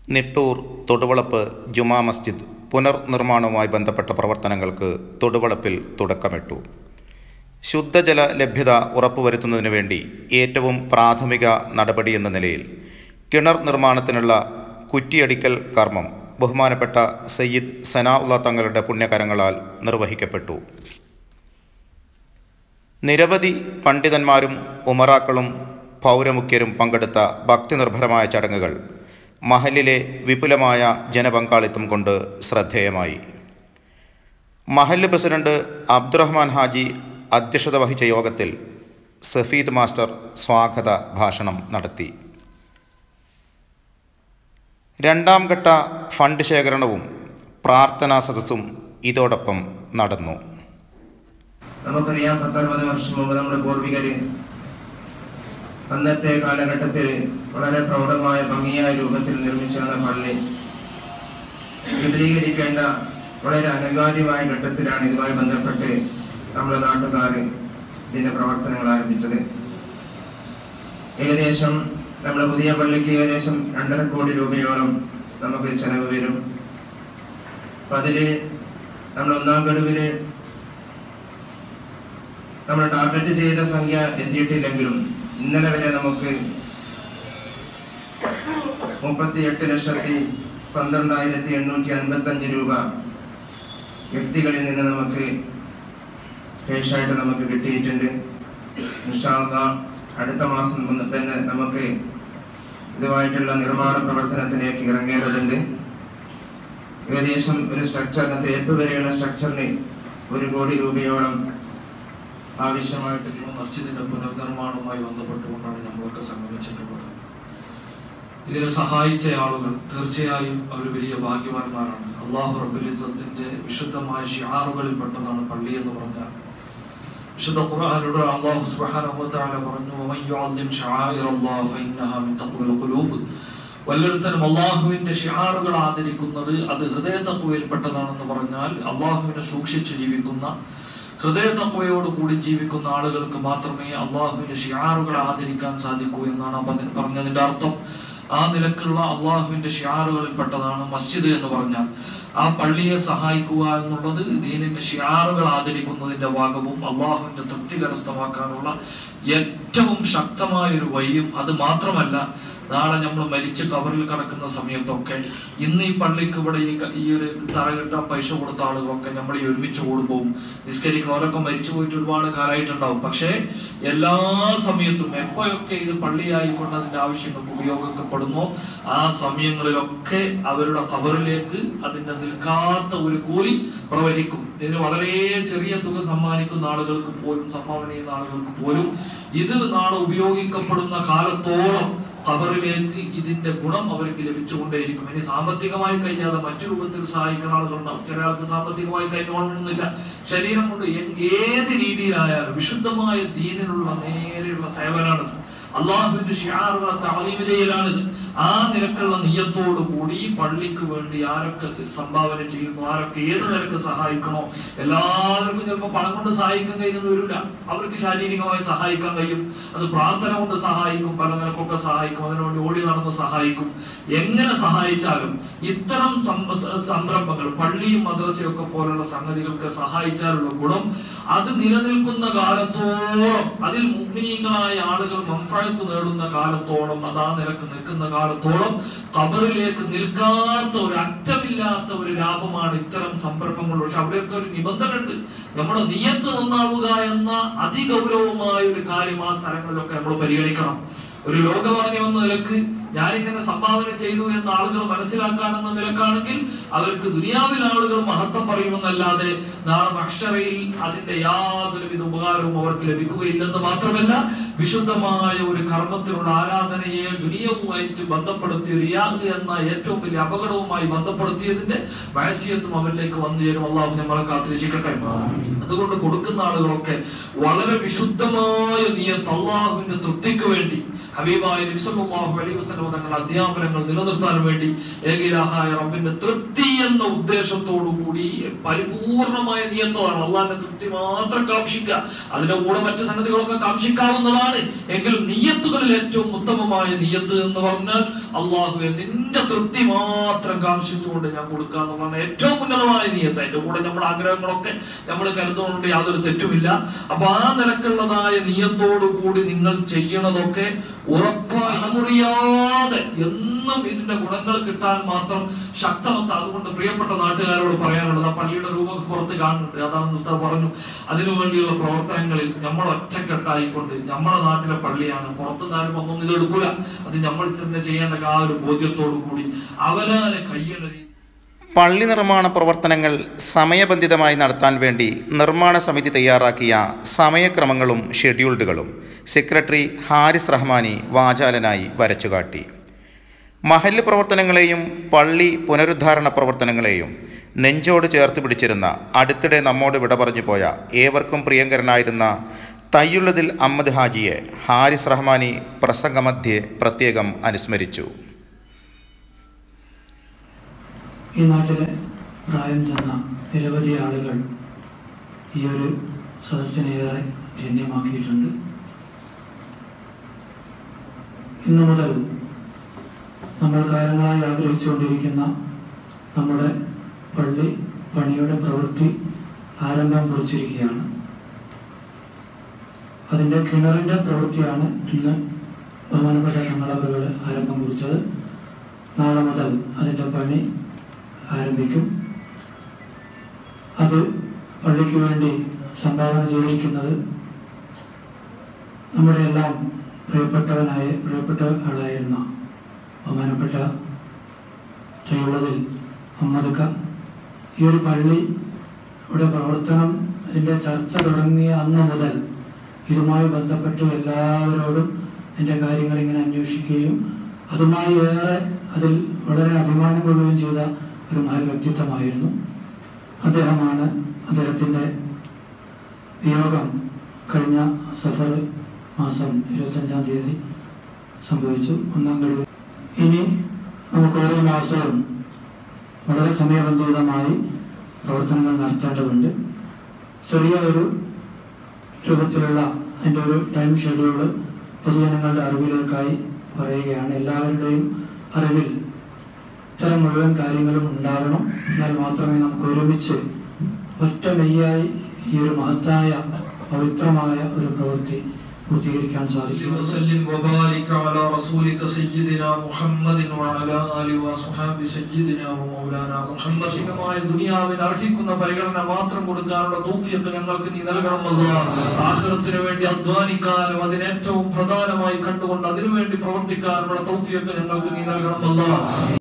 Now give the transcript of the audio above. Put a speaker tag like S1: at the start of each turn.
S1: നിട്ടൂർ തൊടുവളപ്പ് ജുമാ മസ്ജിദ് പുനർനിർമ്മാണവുമായി ബന്ധപ്പെട്ട പ്രവർത്തനങ്ങൾക്ക് തൊടുവളപ്പിൽ തുടക്കമിട്ടു ശുദ്ധജല ലഭ്യത ഉറപ്പുവരുത്തുന്നതിനു വേണ്ടി ഏറ്റവും പ്രാഥമിക നടപടിയെന്ന നിലയിൽ കിണർ നിർമ്മാണത്തിനുള്ള കുറ്റിയടിക്കൽ കർമ്മം ബഹുമാനപ്പെട്ട സയ്യിദ് സനാഉള്ള തങ്ങളുടെ പുണ്യകരങ്ങളാൽ നിർവഹിക്കപ്പെട്ടു നിരവധി പണ്ഡിതന്മാരും ഉമറാക്കളും പൗരമുഖ്യരും പങ്കെടുത്ത ഭക്തിനിർഭരമായ ചടങ്ങുകൾ മഹലിലെ വിപുലമായ ജനപങ്കാളിത്തം കൊണ്ട് ശ്രദ്ധേയമായി മഹല്ല് പ്രസിഡന്റ് അബ്ദുറഹ്മാൻ ഹാജി അധ്യക്ഷത വഹിച്ച യോഗത്തിൽ സഫീദ് മാസ്റ്റർ സ്വാഗത ഭാഷണം നടത്തി രണ്ടാം ഘട്ട ഫണ്ട് ശേഖരണവും പ്രാർത്ഥനാ സദസ്സും ഇതോടൊപ്പം നടന്നു
S2: നമുക്കറിയാം പത്തൊൻപത് വർഷം മുമ്പ് നമ്മുടെ പൂർവികര് അന്നത്തെ കാലഘട്ടത്തിൽ വളരെ പ്രൗഢമായ ഭംഗിയായ രൂപത്തിൽ നിർമ്മിച്ചിരുന്ന പള്ളി വിപുലീകരിക്കേണ്ട വളരെ അനിവാര്യമായ ഘട്ടത്തിലാണ് ഇതുമായി ബന്ധപ്പെട്ട് നമ്മുടെ നാട്ടുകാർ ഇതിന്റെ പ്രവർത്തനങ്ങൾ ആരംഭിച്ചത് ഏകദേശം നമ്മുടെ പുതിയ പള്ളിക്ക് ഏകദേശം രണ്ടര കോടി രൂപയോളം നമുക്ക് ചെലവ് വരും അപ്പൊ അതില് നമ്മൾ ഒന്നാം ഗഡുവില് നമ്മൾ ടാർഗറ്റ് ചെയ്ത സംഖ്യ എത്തിയിട്ടില്ലെങ്കിലും ഇന്നലെ വരെ നമുക്ക് മുപ്പത്തി എട്ട് ലക്ഷത്തി പന്ത്രണ്ടായിരത്തി എണ്ണൂറ്റി അൻപത്തി അഞ്ച് രൂപ വ്യക്തികളിൽ നിന്ന് നമുക്ക് കേഷായിട്ട് നമുക്ക് കിട്ടിയിട്ടുണ്ട് ഇൻഷാ അല്ലാഹ് അടുത്ത മാസം മുതൽ തന്നെ നമുക്ക് ഇതുമായിട്ടുള്ള നിർമ്മാണ പ്രവർത്തനത്തിലേക്ക് ഇറങ്ങേണ്ടതുണ്ട് ഏകദേശം ഒരു സ്ട്രക്ചറിന് തേപ്പ് വരെയുള്ള സ്ട്രക്ചറിന് ഒരു കോടി രൂപയോളം ആവശ്യമായിട്ട്
S3: ഈ മസ്ജിദിന്റെ പുനർനിർമ്മാണവുമായി ബന്ധപ്പെട്ടുകൊണ്ടാണ് നമ്മളൊക്കെ സംഗമിച്ചിട്ടുള്ളത് ഇതിനെ സഹായിച്ച ആളുകൾ തീർച്ചയായും അവർ വലിയ ഭാഗ്യവാന്മാരാണ് അള്ളാഹു റബുലിസത്തിന്റെ വിശുദ്ധമായ ഷിയാറുകളിൽ പെട്ടതാണ് പള്ളി എന്ന് പറഞ്ഞാൽ വിശുദ്ധ ഖുർആനിലൂടെ അള്ളാഹു സുബ്ഹാനഹു വതആല പറഞ്ഞു വമൻ യുഅല്ലിം ശആയിറല്ലാഹി ഫഇന്നഹാ മിൻ തഖ്വൽ ഖുലൂബ് വല്ലൊരുത്തനും അള്ളാഹുവിന്റെ ഷിയാറുകൾ ആദരിക്കുന്നത് അത് ഹൃദയ തഖ്വയിൽപ്പെട്ടതാണെന്ന് പറഞ്ഞാൽ അള്ളാഹുവിനെ സൂക്ഷിച്ച് ജീവിക്കുന്ന ഹൃദയ തക്വയോട് കൂടി ജീവിക്കുന്ന ആളുകൾക്ക് മാത്രമേ അള്ളാഹുവിന്റെ ഷിയാറുകൾ ആദരിക്കാൻ സാധിക്കൂ എന്നാണ് അപ്പൊ അതിന് പറഞ്ഞതിന്റെ അർത്ഥം ആ നിലക്കുള്ള അള്ളാഹുവിന്റെ ഷിയാറുകളിൽപ്പെട്ടതാണ് മസ്ജിദ് എന്ന് പറഞ്ഞാൽ ആ പള്ളിയെ സഹായിക്കുക എന്നുള്ളത് ദീനിന്റെ ഷിയാറുകൾ ആദരിക്കുന്നതിന്റെ ഭാഗവും അള്ളാഹുവിന്റെ തൃപ്തി കരസ്ഥമാക്കാനുള്ള ഏറ്റവും ശക്തമായ ഒരു വഴിയും അത് മാത്രമല്ല നാളെ നമ്മൾ മരിച്ച് കവറിൽ കിടക്കുന്ന സമയത്തൊക്കെ ഇന്ന് ഈ പള്ളിക്ക് ഇവിടെ ഈ ക- ഈ ഒരു തറ കിട്ടാൻ പൈസ കൊടുത്ത ആളുകളൊക്കെ നമ്മൾ ഈ ഒരുമിച്ച് കൂടുമ്പോൾ നിസ്കരിക്കുന്നവരൊക്കെ മരിച്ചു പോയിട്ട് ഒരുപാട് കാലമായിട്ടുണ്ടാവും പക്ഷേ എല്ലാ സമയത്തും എപ്പോഴൊക്കെ ഇത് പള്ളിയായിക്കൊണ്ട് അതിന്റെ ആവശ്യങ്ങൾക്ക് ഉപയോഗിക്കപ്പെടുന്നോ ആ സമയങ്ങളിലൊക്കെ അവരുടെ കവറിലേക്ക് അതിന്റെ നിൽക്കാത്ത ഒരു കൂലി പ്രവഹിക്കും ഇതിന് വളരെ ചെറിയ തുക സമ്മാനിക്കുന്ന ആളുകൾക്ക് പോലും സംഭാവന ചെയ്യുന്ന ആളുകൾക്ക് പോലും ഇത് നാളെ ഉപയോഗിക്കപ്പെടുന്ന കാലത്തോളം ഖബറിലേക്ക് ഇതിന്റെ ഗുണം അവർക്ക് ലഭിച്ചുകൊണ്ടേയിരിക്കും ഇനി സാമ്പത്തികമായി കഴിയാതെ മറ്റു രൂപത്തിൽ സഹായിക്കുന്ന ആളുകളുണ്ടാവും ചില ആൾക്ക് സാമ്പത്തികമായി കഴിഞ്ഞോളണമെന്നില്ല ശരീരം കൊണ്ട് ഏ- ഏത് രീതിയിലായാലും വിശുദ്ധമായ ദീനിനുള്ള നേരെയുള്ള സേവനാണിത് അള്ളാഹുവിന്റെ ഷിയാറുകളെ താളീമ ചെയ്യലാണിത് ആ നിരക്കുള്ള നീയത്തോടു കൂടി പള്ളിക്ക് വേണ്ടി ആരൊക്കെ സംഭാവന ചെയ്യുന്നു ആരൊക്കെ ഏത് നിരക്ക് സഹായിക്കണോ എല്ലാവർക്കും ചിലപ്പോൾ പണം കൊണ്ട് സഹായിക്കാൻ കഴിയുന്നത് വരില്ല അവർക്ക് ശാരീരികമായി സഹായിക്കാൻ കഴിയും അത് പ്രാർത്ഥന കൊണ്ട് സഹായിക്കും പല നിലക്കൊക്കെ സഹായിക്കും അതിനുവേണ്ടി ഓടി നടന്ന് സഹായിക്കും എങ്ങനെ സഹായിച്ചാലും ഇത്തരം സം- സ- സംരംഭങ്ങൾ പള്ളിയും മദ്രസയും ഒക്കെ പോലുള്ള സംഗതികൾക്ക് സഹായിച്ചാലുള്ള ഗുണം അത് നിലനിൽക്കുന്ന കാലത്തോളം അതിൽ മുഗ്നീയങ്ങളായ ആളുകൾ മംഫഴത്ത് നേടുന്ന കാലത്തോളം അത് ആ നിലക്ക് നിൽക്കുന്ന കാലത്തോളം കബറിലേക്ക് നിൽക്കാത്ത ഒരു അറ്റമില്ലാത്ത ഒരു ലാഭമാണ് ഇത്തരം സംരംഭങ്ങൾ പക്ഷെ അവിടെയൊക്കെ ഒരു നിബന്ധന ഉണ്ട് നമ്മുടെ നിയത്ത് നന്നാവുക എന്ന അതിഗൗരവമായ ഒരു കാര്യം ആ സ്ഥലങ്ങളിലൊക്കെ നമ്മൾ പരിഗണിക്കണം ഒരു ലോകമാന്യം എന്ന നിലക്ക് ഞാനിങ്ങനെ സംഭാവന ചെയ്തു എന്ന് ആളുകൾ മനസ്സിലാക്കാനെന്ന നിലക്കാണെങ്കിൽ അവർക്ക് ദുനിയാവിൽ ആളുകൾ മഹത്വം പറയുമെന്നല്ലാതെ നാളെ അക്ഷരയിൽ അതിന്റെ യാതൊരുവിധ ഉപകാരവും അവർക്ക് ലഭിക്കുകയില്ലെന്ന് മാത്രമല്ല വിശുദ്ധമായ ഒരു കർമ്മത്തിനുള്ള ആരാധനയെ ദുനിയവുമായിട്ട് ബന്ധപ്പെടുത്തിയ റിയാഹ് എന്ന ഏറ്റവും വലിയ അപകടവുമായി ബന്ധപ്പെടുത്തിയതിന്റെ വയസ്സിയത്തും അവരിലേക്ക് വന്നു ചേരും അള്ളാഹു നമ്മളെ കാത്തിരിച്ചിക്കട്ടെ അതുകൊണ്ട് കൊടുക്കുന്ന ആളുകളൊക്കെ വളരെ വിശുദ്ധമായ നിയത്ത് അള്ളാഹുവിന്റെ തൃപ്തിക്ക് വേണ്ടി ഹബീബായ നബി സല്ലല്ലാഹു അലൈഹി വസല്ലം തങ്ങളുടെ അധ്യാപനങ്ങൾ നിലനിർത്താൻ വേണ്ടി ഏകീലാഹായ റബ്ബിന്റെ തൃപ്തി എന്ന ഉദ്ദേശത്തോടു കൂടി പരിപൂർണമായ നിയന്ത്രമാണ് അള്ളാഹിന്റെ തൃപ്തി മാത്രം കാക്ഷിക്കുക അതിന്റെ കൂടെ മറ്റു സംഗതികളൊക്കെ കാക്ഷിക്കാവുന്നതാണ് എങ്കിലും നിയത്തുകളിൽ ഏറ്റവും ഉത്തമമായ നിയത്ത് എന്ന് പറഞ്ഞാൽ അള്ളാഹുവെ നിന്റെ തൃപ്തി മാത്രം കാംക്ഷിച്ചുകൊണ്ട് ഞാൻ കൊടുക്കാന്ന് പറഞ്ഞ ഏറ്റവും ഉന്നതമായ നീയത്ത് അതിന്റെ കൂടെ നമ്മുടെ ആഗ്രഹങ്ങളൊക്കെ നമ്മൾ കരുതുന്നുണ്ട് യാതൊരു തെറ്റുമില്ല അപ്പൊ ആ നിലക്കുള്ളതായ നീയത്തോടു കൂടി നിങ്ങൾ ചെയ്യണതൊക്കെ ഉറപ്പായി അണമുറിയാതെ എന്നും ഇതിന്റെ ഗുണങ്ങൾ കിട്ടാൻ മാത്രം ശക്തമത്ത അതുകൊണ്ട് പ്രിയപ്പെട്ട നാട്ടുകാരോട് പറയാനുള്ളത് ആ പള്ളിയുടെ രൂപം പുറത്ത് കാണുന്നുണ്ട് അതാണ് ഉസ്താദ് പറഞ്ഞു അതിനു വേണ്ടിയുള്ള പ്രവർത്തനങ്ങളിൽ നമ്മൾ ഒറ്റക്കെട്ടായിക്കൊണ്ട് നമ്മുടെ നാട്ടിലെ പള്ളിയാണ് പുറത്ത് നിന്നാലും ഒന്നും ഇത് എടുക്കൂല അത് നമ്മൾ തന്നെ ചെയ്യേണ്ട ആ ഒരു ബോധ്യത്തോടു കൂടി അവനാനെ കയ്യലറി
S1: പള്ളി നിർമ്മാണ പ്രവർത്തനങ്ങൾ സമയബന്ധിതമായി നടത്താൻ വേണ്ടി നിർമ്മാണ സമിതി തയ്യാറാക്കിയ സമയക്രമങ്ങളും ഷെഡ്യൂൾഡുകളും സെക്രട്ടറി ഹാരിസ് റഹ്മാനി വാചാലനായി വരച്ചുകാട്ടി മഹല്ല് പ്രവർത്തനങ്ങളെയും പള്ളി പുനരുദ്ധാരണ പ്രവർത്തനങ്ങളെയും നെഞ്ചോട് ചേർത്ത് പിടിച്ചിരുന്ന അടുത്തിടെ നമ്മോട് വിട പറഞ്ഞു പോയ ഏവർക്കും പ്രിയങ്കരനായിരുന്ന തയ്യുള്ളതിൽ അഹമ്മദ് ഹാജിയെ ഹാരിസ് റഹ്മാനി പ്രസംഗമധ്യേ പ്രത്യേകം അനുസ്മരിച്ചു
S4: ഈ നാട്ടിലെ പ്രായം ചെന്ന നിരവധി ആളുകൾ ഈ ഒരു സദസ്സിനെ ഏറെ ധന്യമാക്കിയിട്ടുണ്ട് ഇന്നു മുതൽ നമ്മൾ കാലങ്ങളായി ആഗ്രഹിച്ചുകൊണ്ടിരിക്കുന്ന നമ്മുടെ പള്ളി പണിയുടെ പ്രവൃത്തി ആരംഭം കുറിച്ചിരിക്കുകയാണ് അതിൻ്റെ കിണറിൻ്റെ പ്രവൃത്തിയാണ് ഇന്ന് ബഹുമാനപ്പെട്ട ഞങ്ങളവറുകൾ ആരംഭം കുറിച്ചത് നാളെ മുതൽ അതിൻ്റെ പണി ആരംഭിക്കും അത് പള്ളിക്ക് വേണ്ടി സംഭാവന ചെയ്തിരിക്കുന്നത് നമ്മുടെ എല്ലാം പ്രിയപ്പെട്ടവനായ പ്രിയപ്പെട്ട ആളായിരുന്ന ബഹുമാനപ്പെട്ട തയ്യുള്ളതിൽ അമ്മദക്ക ഈ ഒരു പള്ളി ഇവിടെ പ്രവർത്തനം അതിൻ്റെ ചർച്ച തുടങ്ങിയ അന്ന് മുതൽ ഇതുമായി ബന്ധപ്പെട്ട് എല്ലാവരോടും എൻ്റെ കാര്യങ്ങൾ ഇങ്ങനെ അന്വേഷിക്കുകയും അതുമായി ഏറെ അതിൽ വളരെ അഭിമാനം കൊള്ളുകയും ചെയ്ത ഒരു മഹൽ വ്യക്തിത്വമായിരുന്നു അദ്ദേഹമാണ് അദ്ദേഹത്തിൻ്റെ വിയോഗം കഴിഞ്ഞ സഫർ മാസം ഇരുപത്തഞ്ചാം തീയതി സംഭവിച്ചു ഒന്നാം കഴിവ് ഇനി നമുക്ക് ഓരോ മാസവും വളരെ സമയബന്ധിതമായി പ്രവർത്തനങ്ങൾ നടത്തേണ്ടതുണ്ട് ചെറിയ ഒരു രൂപത്തിലുള്ള അതിൻ്റെ ഒരു ടൈം ഷെഡ്യൂള് പൊതുജനങ്ങളുടെ അറിവിലേക്കായി പറയുകയാണ് എല്ലാവരുടെയും അറിവിൽ ഇത്തരം മുഴുവൻ കാര്യങ്ങളും ഉണ്ടാകണം എന്നാൽ മാത്രമേ നമുക്ക് ഒരുമിച്ച് ഒറ്റ മെയ്യായി ഈ ഒരു മഹത്തായ പവിത്രമായ ഒരു പ്രവൃത്തി പൂർത്തീകരിക്കാൻ സാധിക്കും
S3: وسلم وبارك على رسولك سيدنا محمد وعلى آله وصحبه سيدنا ومولانا محمد ശിവമായ ദുനിയാവിൽ അർഹിക്കുന്ന പരിഗണന മാത്രം കൊടുക്കാനുള്ള തൗഫീഖ് ഞങ്ങൾക്ക് നീ നൽകണമല്ലോ ആഖിറത്തിന് വേണ്ടി അധ്വാനിക്കാനും അതിന് ഏറ്റവും പ്രധാനമായി കണ്ടുകൊണ്ട് അതിനുവേണ്ടി പ്രവർത്തിക്കാനുള്ള തൗഫീഖ് ഞങ്ങൾക്ക് നീ നൽകണമല്ലോ